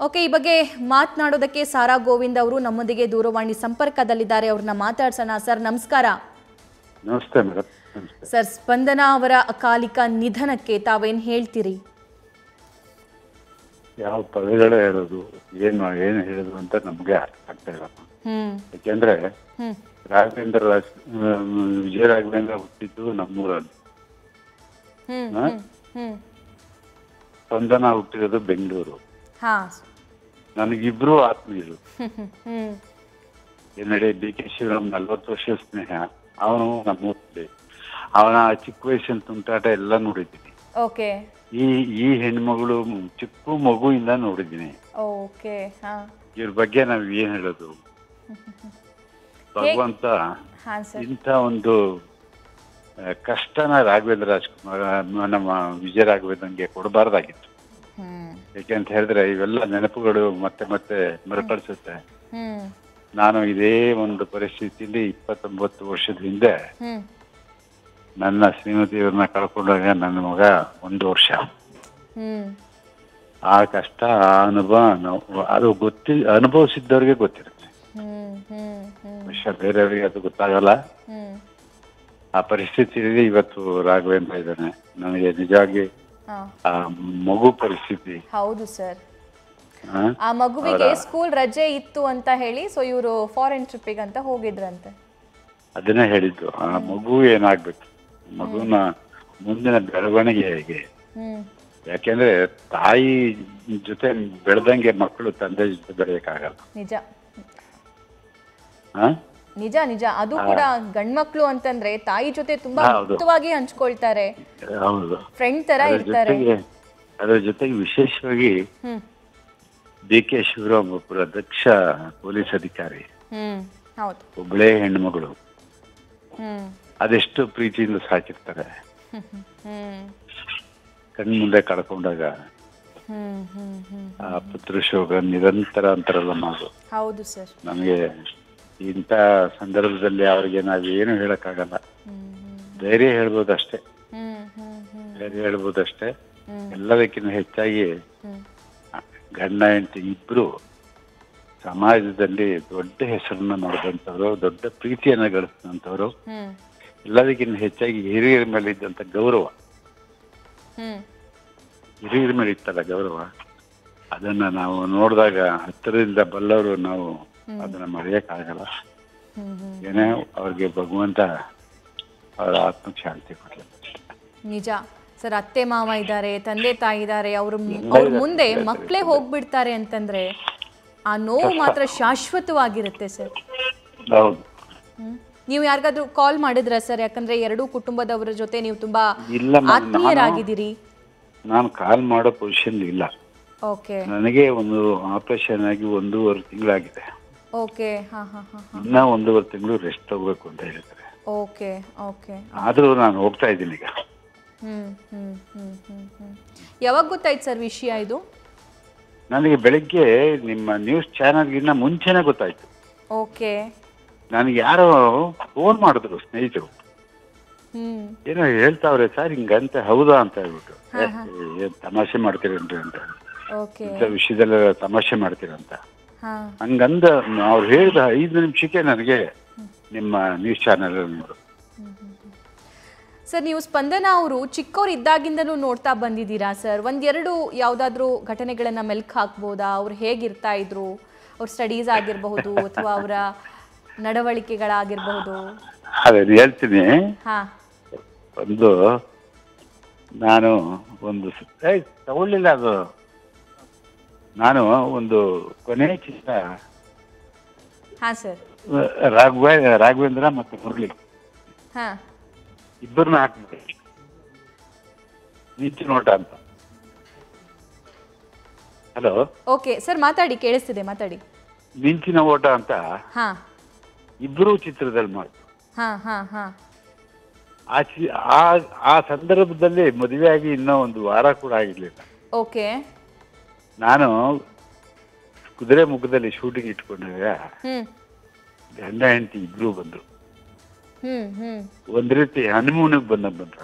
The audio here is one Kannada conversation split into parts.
ಓಕೆ ಈ ಬಗ್ಗೆ ಮಾತನಾಡೋದಕ್ಕೆ ಸಾರಾ ಗೋವಿಂದ್ ಅವರು ನಮ್ಮೊಂದಿಗೆ ದೂರವಾಣಿ ಸಂಪರ್ಕದಲ್ಲಿದ್ದಾರೆ ಅವ್ರನ್ನ ಮಾತಾಡ್ಸೋಣ ಸರ್ ನಮಸ್ಕಾರ ನಮಸ್ತೆ ಮೇಡಮ್ ನಮಸ್ತೆ ಸರ್ ಸ್ಪಂದನ ಅವರ ಅಕಾಲಿಕ ನಿಧನಕ್ಕೆ ತಾವೇನು ಹೇಳ್ತೀರಿ ಯಾವ ಪದಗಳೇ ಹೇಳೋದು ಏನು ಏನು ಹೇಳೋದು ಅಂತ ನಮಗೆ ಅರ್ಥ ಆಗ್ತಾ ಇಲ್ಲ ಹ್ಮ್ ಯಾಕೆಂದ್ರೆ ಹ್ಮ್ ರಾಘವೇಂದ್ರ ರಾಜ್- ಆ, ವಿಜಯ ರಾಘವೇಂದ್ರ ಹುಟ್ಟಿದ್ದು ನಮ್ಮೂರಲ್ಲಿ ಹ್ಮ್ ಹಾ? ಹ್ಮ್ ಹ್ಮ್ ಸ್ಪಂದನ ಹುಟ್ಟಿರೋದು ಬೆಂಗಳೂರು ಹಾ ನನಗಿಬ್ರು ಆತ್ಮೀಯರು ಹ್ಮ್ ಹ್ಮ್ ಹ್ಮ್ ಏನ್ನಡೆ ಡಿ ಕೆ ಶಿವರಾಮ್ ನಲ್ವತ್ತು ವರ್ಷ ಸ್ನೇಹ ಅವನು ನಮ್ಮೂರಲ್ಲಿ ಅವನ ಚಿಕ್ಕ ವಯಸ್ಸಿನ ತುಂಟಾಟ ಎಲ್ಲ ನೋಡಿದ್ದೀನಿ ಓಕೆ ಈ ಈ ಹೆಣ್ಮಗಳು ಚಿಕ್ಕ ಮಗುವಿಂದ ನೋಡಿದ್ದೀನಿ ಓಕೆ ಹಾ ಇವ್ರ ಬಗ್ಗೆ ನಾವ್ ಏನ್ ಹೇಳೋದು ಭಗವಂತ ಹಾ ಸರ್ ಇಂಥ ಒಂದು ಆ, ಕಷ್ಟನ ರಾಘವೇಂದ್ರ ರಾಜ್ಕುಮಾರ್ ಆ, ನಮ್ಮ ವಿಜಯ ರಾಘವೇಂದ್ರನ್ಗೆ ಕೊಡಬಾರ್ದಾಗಿತ್ತು ಹ್ಮ್ ಯಾಕೆ ಅಂತ ಹೇಳಿದ್ರೆ ಇವೆಲ್ಲ ನೆನಪುಗಳು ಮತ್ತೆ ಮತ್ತೆ ಮರುಕಳಿಸುತ್ತೆ ಹ್ಮ್ ನಾನು ಇದೇ ಒಂದು ಪರಿಸ್ಥಿತಿಯಲ್ಲಿ ಇಪ್ಪತ್ತೊಂಬತ್ತು ವರ್ಷದ ಹಿಂದೆ ಹ್ಮ್ ನನ್ನ ಶ್ರೀಮತಿಯವ್ರನ್ನ ಕಳ್ಕೊಂಡಾಗ ನನ್ನ ಮಗ ಒಂದು ವರ್ಷ ಹ್ಮ್ ಆ ಕಷ್ಟ ಆ ಅನುಭವ ನಾವು ಅದು ಗೊತ್ತಿ ಅನುಭವಿಸಿದ್ದವ್ರಿಗೆ ಗೊತ್ತಿರುತ್ತೆ ಹ್ಮ್ ಹ್ಮ್ ಹ್ಮ್ ವಿಷಯ ಬೇರೆಯವರಿಗೆ ಅದು ಗೊತ್ತಾಗಲ್ಲ ಹ್ಮ್ ಆ ಪರಿಸ್ಥಿತಿಯಲ್ಲಿ ಇವತ್ತು ರಾಘವೇಂದ್ರ ಇದ್ದಾನೆ ನನಗೆ ನಿಜವಾಗಿ ಹಾ ಆ ಮಗು ಪರಿಸ್ಥಿತಿ ಹೌದು ಸರ್ ಆ, ಆ ಮಗುವಿಗೆ ಸ್ಕೂಲ್ ರಜೆ ಇತ್ತು ಅಂತ ಹೇಳಿ ಸೊ ಇವರು ಫಾರಿನ್ ಟ್ರಿಪ್ಪಿಗೆ ಅಂತ ಹೋಗಿದ್ರಂತೆ ಅದನ್ನೇ ಹೇಳಿದ್ದು ಆ ಮಗು ಏನಾಗ್ಬೇಕು ಮಗುನ ಮುಂದಿನ ಬೆಳವಣಿಗೆ ಹೇಗೆ ಹ್ಮ್ ಯಾಕೆಂದ್ರೆ ತಾಯಿ ಜೊತೆ ಬೆಳೆದಂಗೆ ಮಕ್ಕಳು ತಂದೆ ಜೊತೆ ಬೆಳೆಯಕ್ಕಾಗಲ್ಲ ನಿಜ ಆ? ನಿಜ ನಿಜ ಅದು ಕೂಡ ಗಂಡ್ಮಕ್ಳು ಅಂತಂದ್ರೆ ತಾಯಿ ಜೊತೆ ತುಂಬಾ ಹೌದು. ಮುಕ್ತವಾಗಿ ಹಂಚ್ಕೊಳ್ತಾರೆ ಹೌದು ಫ್ರೆಂಡ್ ತರ ಅದ್ರ ಇರ್ತಾರೆ ಜೊತೆಗೆ ಅದ್ರ ಜೊತೆಗೆ ವಿಶೇಷವಾಗಿ ಹ್ಮ್ ಡಿ ಕೆ ಶಿವರಾಮ್ ಒಬ್ಬರ ದಕ್ಷ ಪೊಲೀಸ್ ಅಧಿಕಾರಿ ಹ್ಮ್ ಹೌದು ಒಬ್ಬಳೇ ಹೆಣ್ಮಗಳು ಹ್ಮ್ ಅದೆಷ್ಟು ಪ್ರೀತಿಯಿಂದ ಸಾಕಿರ್ತಾರೆ ಹ್ಮ್ ಹ್ಮ್ ಹ್ಮ್ ಕಣ್ ಮುಂದೆ ಕಳ್ಕೊಂಡಾಗ ಹ್ಮ್ ಹ್ಮ್ ಹ್ಮ್ ಆ ಪುತ್ರ ಶೋಕ ನಿರಂತರ ಅಂತಾರಲ್ಲ ಮಾತು ಹೌದು ಸರ್ ನಮಗೆ ಇಂಥ ಸಂದರ್ಭದಲ್ಲಿ ಅವ್ರಿಗೆ ನಾವು ಏನು ಹೇಳಕ್ಕಾಗಲ್ಲ ಹ್ಮ್ ಧೈರ್ಯ ಹೇಳ್ಬೋದಷ್ಟೇ ಹ್ಮ್ ಹ್ಮ್ ಹ್ಮ್ ಧೈರ್ಯ ಹೇಳ್ಬೋದಷ್ಟೇ ಹ್ಮ್. ಎಲ್ಲದಕ್ಕಿಂತ ಹೆಚ್ಚಾಗಿ ಹ್ಮ್ ಗಂಡ ಹೆಂಡತಿ ಇಬ್ರು ಸಮಾಜದಲ್ಲಿ ದೊಡ್ಡ ಹೆಸರನ್ನ ಮಾಡಿದಂಥವ್ರು ದೊಡ್ಡ ಪ್ರೀತಿಯನ್ನ ಗಳಿಸಿದಂಥವ್ರು ಹ್ಮ್ ಎಲ್ಲದಕ್ಕಿಂತ ಹೆಚ್ಚಾಗಿ ಹಿರಿಯರ ಮೇಲೆ ಇದ್ದಂಥ ಗೌರವ ಹ್ಮ್ ಹಿರಿಯರ ಮೇಲೆ ಇತ್ತಲ್ಲ ಗೌರವ ಅದನ್ನ ನಾವು ನೋಡಿದಾಗ ಹತ್ತಿರದಿಂದ ಬಲ್ಲವರು ನಾವು ಅದನ್ನ ಮರೆಯಕ್ಕಾಗಲ್ಲ ಹ್ಮ್ ಹ್ಮ್ ಏನೇ ಅವ್ರಿಗೆ ಭಗವಂತ ಅವರ ಆತ್ಮಕ್ಕೆ ಶಾಂತಿ ಕೊಡಲಿ ನಿಜ ಸರ್ ಅತ್ತೆ ಮಾವ ಇದ್ದಾರೆ ತಂದೆ ತಾಯಿ ಇದ್ದಾರೆ ಅವ್ರ ಅವ್ರ ಮುಂದೆ ಮಕ್ಕಳೇ ಹೋಗ್ಬಿಡ್ತಾರೆ ಅಂತಂದ್ರೆ ಆ ನೋವು ಮಾತ್ರ ಶಾಶ್ವತವಾಗಿರುತ್ತೆ ಸರ್ ಹೌದು ಹ್ಮ್. ನೀವು ಯಾರಿಗಾದ್ರೂ ಕಾಲ್ ಮಾಡಿದ್ರ ಸರ್ ಯಾಕಂದ್ರೆ ಎರಡೂ ಕುಟುಂಬದವರ ಜೊತೆ ನೀವು ತುಂಬಾ ಇಲ್ಲ ma'am, ಆತ್ಮೀಯರಾಗಿದ್ದೀರಿ ನಾನು ಕಾಲ್ ಮಾಡೋ ಪೊಸಿಷನ್ ಇಲ್ಲ ಓಕೆ ನನಗೆ ಒಂದು ಆಪರೇಷನ್ ಆಗಿ ಒಂದೂವರೆ ತಿಂಗಳಾಗಿದೆ ಓಕೆ ಹಾ ಹಾ ಹಾ ಹಾ ಇನ್ನ ಒಂದೂವರೆ ತಿಂಗಳು ರೆಸ್ಟ್ ತಗೋಬೇಕು ಅಂತ ಹೇಳ್ತಾರೆ ಓಕೆ ಓಕೆ ಆದ್ರೂ ನಾನು ಹೋಗ್ತಾ ಇದ್ದೀನಿ ಈಗ ಹ್ಮ್ ಹ್ಮ್ ಹ್ಮ್ ಹ್ಮ್ ಹ್ಮ್ ಯಾವಾಗ ಗೊತ್ತಾಯ್ತು ಸರ್ ವಿಷಯ ಇದು ನನಗೆ ಬೆಳಿಗ್ಗೆ ನಿಮ್ಮ ನ್ಯೂಸ್ ಚಾನಲ್ಗಿನ್ನ ಮುಂಚೆನೆ ಗೊತ್ತಾಯ್ತು ಓಕೆ ನನಗೆ ಯಾರೋ ಫೋನ್ ಮಾಡಿದ್ರು ಸ್ನೇಹಿತರು ಹ್ಮ್ ಏನೋ ಹೇಳ್ತಾವ್ರೆ ಸರ್ ಹಿಂಗಂತ ಹೌದಾ ಅಂತ ಹೇಳ್ಬಿಟ್ಟು ಏ, ಏನ್ ತಮಾಷೆ ಮಾಡ್ತೀರೇನ್ರಿ ಅಂತ ಓಕೆ ಇಂಥ ವಿಷಯದಲ್ಲ ತಮಾಷೆ ಮಾಡ್ತೀರಂತ ಹಾ ಹಂಗಂದ ಅವ್ರು ಹೇಳಿದ ಐದು ನಿಮಿಷಕ್ಕೆ ನನಗೆ ನಿಮ್ಮ ನ್ಯೂಸ್ ಚಾನೆಲ್ ನೋಡು ಸರ್ ನೀವು ಸ್ಪಂದನ ಅವರು ಚಿಕ್ಕವ್ರು ಇದ್ದಾಗಿಂದನೂ ನೋಡ್ತಾ ಬಂದಿದ್ದೀರಾ ಸರ್ ಒಂದೆರಡು ಯಾವುದಾದ್ರೂ ಘಟನೆಗಳನ್ನ ಮೆಲ್ಕ್ ಹಾಕ್ಬೋದಾ ಅವ್ರು ಹೇಗಿರ್ತಾ ಇದ್ರು ಅವ್ರ ಸ್ಟಡೀಸ್ ಆಗಿರಬಹುದು ಅಥವಾ ಅವರ ನಡವಳಿಕೆಗಳಾಗಿರಬಹುದು ಅದೇ ಹೇಳ್ತೀನಿ ಹಾ ಒಂದು ನಾನು ಒಂದು ಸ- ಏಯ್ ತಗೊಳ್ಳಿಲ್ಲ ಅದು ನಾನು ಒಂದು ಕೊನೆ ಚಿತ್ರ ಹಾ ಸರ್ ರಾಘವ ರಾಘವೇಂದ್ರ ಮತ್ತು ಮುರಳಿ ಹಾ ಇಬ್ಬರನ್ನ ಹಾಕ್ಬಿಟ್ಟೆ ನಿಂಚು ನೋಟ ಅಂತ ಹಲೋ ಓಕೆ ಸರ್ ಮಾತಾಡಿ ಕೇಳಿಸ್ತಿದೆ ಮಾತಾಡಿ ಮಿಂಚಿನ ಓಟ ಅಂತ ಹಾ ಇಬ್ಬರು ಚಿತ್ರದಲ್ಲಿ ಮಾಡ್ತು ಹಾ ಹಾ ಹಾ ಆ ಚಿ ಆ ಆ ಸಂದರ್ಭದಲ್ಲಿ ಮದುವೆಯಾಗಿ ಇನ್ನೂ ಒಂದು ವಾರ ಕೂಡ ಆಗಿರ್ಲಿಲ್ಲ ಓಕೆ ನಾನು ಕುದುರೆ ಮುಖದಲ್ಲಿ ಶೂಟಿಂಗ್ ಇಟ್ಕೊಂಡಾಗ ಹ್ಮ್ ಗಂಡ ಹೆಂಡತಿ ಇಬ್ರು ಬಂದ್ರು ಹ್ಮ್ ಹ್ಮ್ ಒಂದ್ ರೀತಿ ಹನಿಮೂನಿಗೆ ಬಂದ ಬಂದ್ರ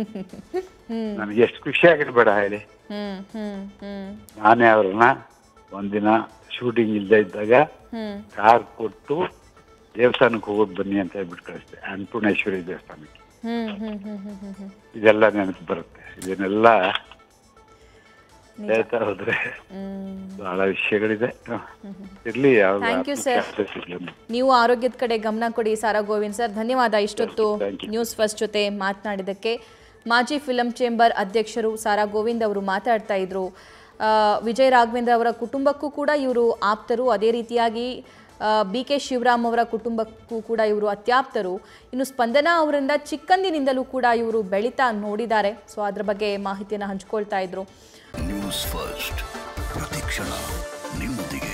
ಹ್ಮ್ ನನಗೆ ಎಷ್ಟು ಖುಷಿ ಆಗಿರ್ಬೇಡ ಹೇಳಿ ಹ್ಮ್ ಹ್ಮ್ ಹ್ಮ್ ನಾನೇ ಅವ್ರನ್ನ ಒಂದಿನ ಶೂಟಿಂಗ್ ಇಲ್ಲದೆ ಇದ್ದಾಗ ಹ್ಮ್ ಕಾರ್ ಕೊಟ್ಟು ದೇವಸ್ಥಾನಕ್ಕೆ ಹೋಗೋದು ಬನ್ನಿ ಅಂತ ಹೇಳ್ಬಿಟ್ಟು ಕಳಿಸ್ದೆ ಅನ್ನಪೂರ್ಣೇಶ್ವರಿ ದೇವಸ್ಥಾನಕ್ಕೆ ಹ್ಮ್ ಹ್ಮ್ ಹ್ಮ್ ಹ್ಮ್ ಹ್ಮ್ ಹ್ಮ್ ಇದೆಲ್ಲ ನೆನಪು ಬರುತ್ತೆ ಇದನ್ನೆಲ್ಲ ನಿಜ. ಹೇಳ್ತಾ ಹೋದ್ರೆ ಹ್ಮ್ ಬಹಳ ವಿಷಯಗಳಿದೆ ಇರ್ಲಿ ಯಾವಾಗ Thank you, sir. ಮುಖ್ಯ ಸಿಗ್ಲಿ. ನೀವು ಆರೋಗ್ಯದ ಕಡೆ ಗಮನ ಕೊಡಿ ಸಾರಾ ಗೋವಿಂದ್ ಸರ್ ಧನ್ಯವಾದ ಇಷ್ಟೊತ್ತು Thank you. ನ್ಯೂಸ್ ಫಸ್ಟ್ ಜೊತೆ ಮಾತನಾಡಿದ್ದಕ್ಕೆ ಮಾಜಿ ಫಿಲಂ ಚೇಂಬರ್ ಅಧ್ಯಕ್ಷರು ಸಾರಾ ಗೋವಿಂದ್ ಅವರು ಮಾತಾಡ್ತಾ ಇದ್ರು ಆ, ವಿಜಯ್ ರಾಘವೇಂದ್ರ ಅವರ ಕುಟುಂಬಕ್ಕೂ ಕೂಡ ಇವರು ಆಪ್ತರು ಅದೇ ರೀತಿಯಾಗಿ ಬಿ ಕೆ ಶಿವರಾಮ್ ಅವರ ಕುಟುಂಬಕ್ಕೂ ಕೂಡ ಇವರು ಅತ್ಯಾಪ್ತರು ಇನ್ನು ಸ್ಪಂದನಾ ಅವರಿಂದ ಚಿಕ್ಕಂದಿನಿಂದಲೂ ಕೂಡ ಇವರು ಬೆಳೀತಾ ನೋಡಿದ್ದಾರೆ ಸೊ ಅದ್ರ ಬಗ್ಗೆ ಮಾಹಿತಿಯನ್ನು ಹಂಚ್ಕೊಳ್ತಾ ಇದ್ರು ನ್ಯೂಸ್ ಫಸ್ಟ್ ಪ್ರತಿಕ್ಷಣ ನಿಮ್ಮೊಂದಿಗೆ